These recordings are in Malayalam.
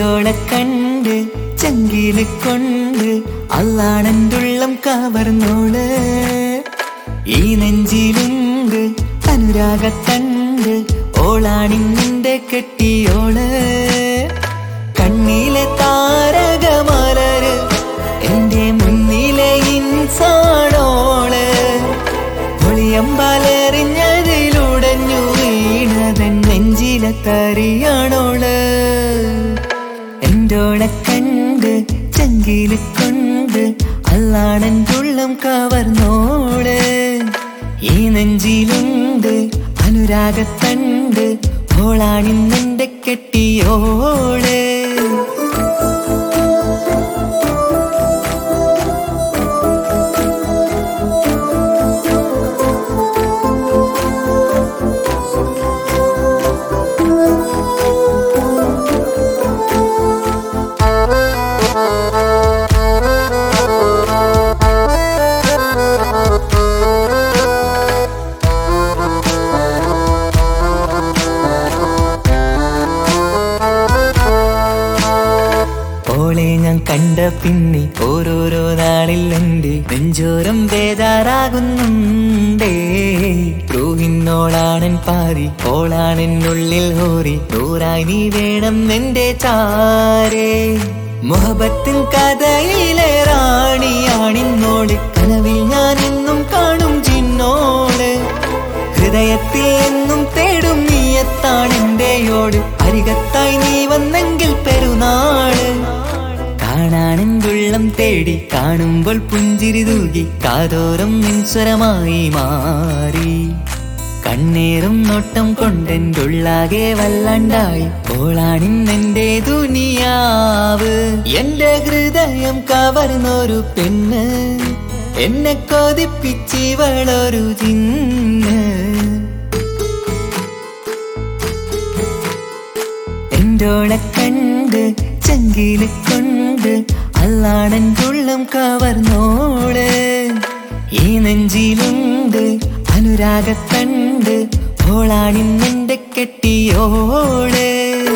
എന്റോളെ കണ്ട് ചങ്കില് കൊണ്ട് അല്ലാണെന്തുള്ളം കവർന്നോള് ഈ നെഞ്ചിലുണ്ട് അനുരാഗത്തണ്ട് ഓളാണിന്നിന്റെ കെട്ടിയോള് കണ്ണിലെ താരകമലര് എന്റെ മുന്നിലെ ഇൻസാണോള് ഒളിയമ്പാലെറിഞ്ഞതിലുടഞ്ഞു വീണതൻ നെഞ്ചിലെ തറിയാണോള് എന്റോളെ കണ്ട് ചങ്കില് കൊണ്ട് അല്ലാണൻ തുള്ളം കവർന്നോള് ഈ നെഞ്ചിലുണ്ട് അനുരാഗത്തണ്ട് ഓളാണിന്നെന്റെ കെട്ടിയോള് ഓളെ ഞാൻ കണ്ട പിന്നെ ഓരോരോ നാളിൽ എന്റെ നെഞ്ചോരം ബേജാറാകുന്നുണ്ടേ റൂഹിന്നോളാണൻ പാതി ഓളാണെന്നുള്ളിൽ ഹോറി നൂറായി നീ വേണം നിന്റെ ചാരേ മുഹബത്തിൻ കഥയിലെ റാണിയാണിന്നോള് കനവിൽ ഞാൻ എന്നും കാണും ചിന്നോള് ഹൃദയത്തിൽ എന്നും തേടും നീയത്താണെന്റെയോട് അരികത്തായി നീ വന്നെങ്കിൽ പെരുന്നാള് കാണാനെന്തുള്ളം തേടി കാണുമ്പോൾ പുഞ്ചിരി തൂകി കാതോരം നിൻസ്വരമായി മാറി കണ്ണേറും നോട്ടം കൊണ്ടെന്തുള്ളാകെ വല്ലാണ്ടായി ഓളാണിന്നെന്റെ ദുനിയാവ് എന്റെ ഹൃദയം കവർന്നൊരു പെണ്ണ് എന്നെ കൊതിപ്പിച്ചിവളൊരു ചിന്ന് എന്റോളെ കണ്ട് ചങ്കില് കൊണ്ട് അല്ലാണൻ തുള്ളം കവർന്നോള് ഈ നെഞ്ചിലുണ്ട് അനുരാഗത്തണ്ട് ഓളാണിന്നെന്റെ കെട്ടിയോള്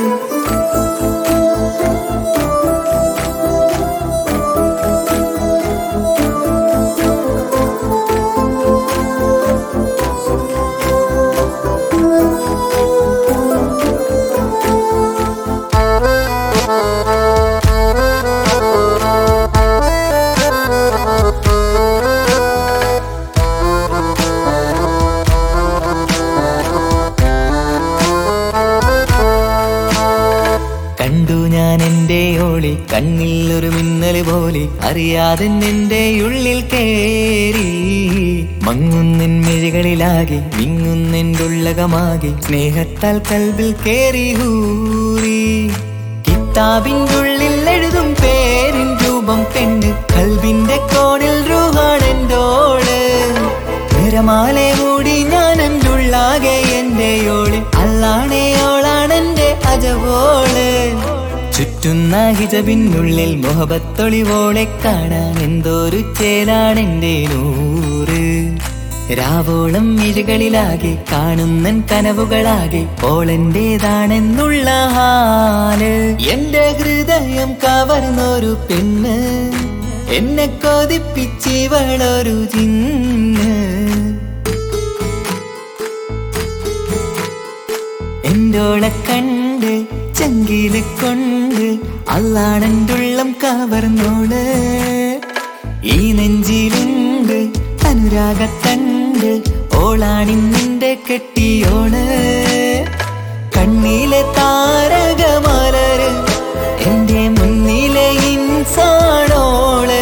കണ്ടു ഞാൻ എന്റെ ഓളി കണ്ണിൽ ഒരു മിന്നല് പോലെ അറിയാതെ എന്റെ ഉള്ളിൽ കേറി മങ്ങുന്നിൻ മിഴികളിലാകെ വിങ്ങുന്നെൻ്റെ ഉള്ളകമാകെ സ്നേഹത്താൽ കൽബിൽ കേറി ഹൂറി കിതാബിൻ്റെ ഉള്ളിൽ എഴുതും പേരിൻ രൂപം പെണ്ണ് കൽബിന്റെ കോണിൽ റൂഹാണെന്തോള് നിറമാലെ മൂടി ഞാൻ എൻ്റെ ഉള്ളാകെ എൻ്റെ ഓളി അല്ലാണേ ഓളാണെന്റെ അജവോള് ചുറ്റുന്ന ഹിജബിനുള്ളിൽ മുഹബത്തൊളിവോളെ കാണാൻ എന്തോരു ചേലാണെന്റെ നൂറ് രാവോളം മിഴികളിലാകെ കാണുന്നൻ കനവുകളാകെ ഓളെന്റേതാണെന്നുള്ള ഹാല് എന്റെ ഹൃദയം കവർന്നൊരു പെണ്ണ് എന്നെ കൊതിപ്പിച്ചിവളൊരു ചിന്ന് എന്റോളെ കണ്ട് ചങ്കില് കൊണ്ട് അല്ലാണെന്തുള്ളം കവർന്നോള് ഈ നെഞ്ചിലുണ്ട് അനുരാഗത്തണ്ട് ഓളാണിന്നിന്റെ കെട്ടിയോള് കണ്ണിലെ താരകമലര് എന്റെ മുന്നിലെ ഇൻസാണോള്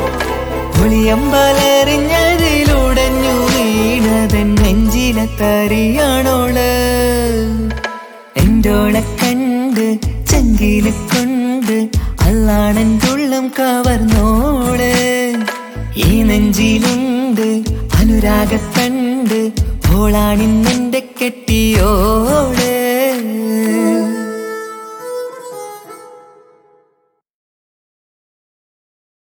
ഒളിയമ്പലെറിഞ്ഞതിലുടഞ്ഞു വീണതൻ നെഞ്ചിലെ തറിയാണോള് എന്റോളെ കണ്ട് ചങ്കില് കൊണ്ട് അല്ലാണൻ തുള്ളം കവർന്നോള് ഈ നെഞ്ചിലുണ്ട് അനുരാഗത്തണ്ട് ഓളാണിന്നെന്റെ കെട്ടിയോള്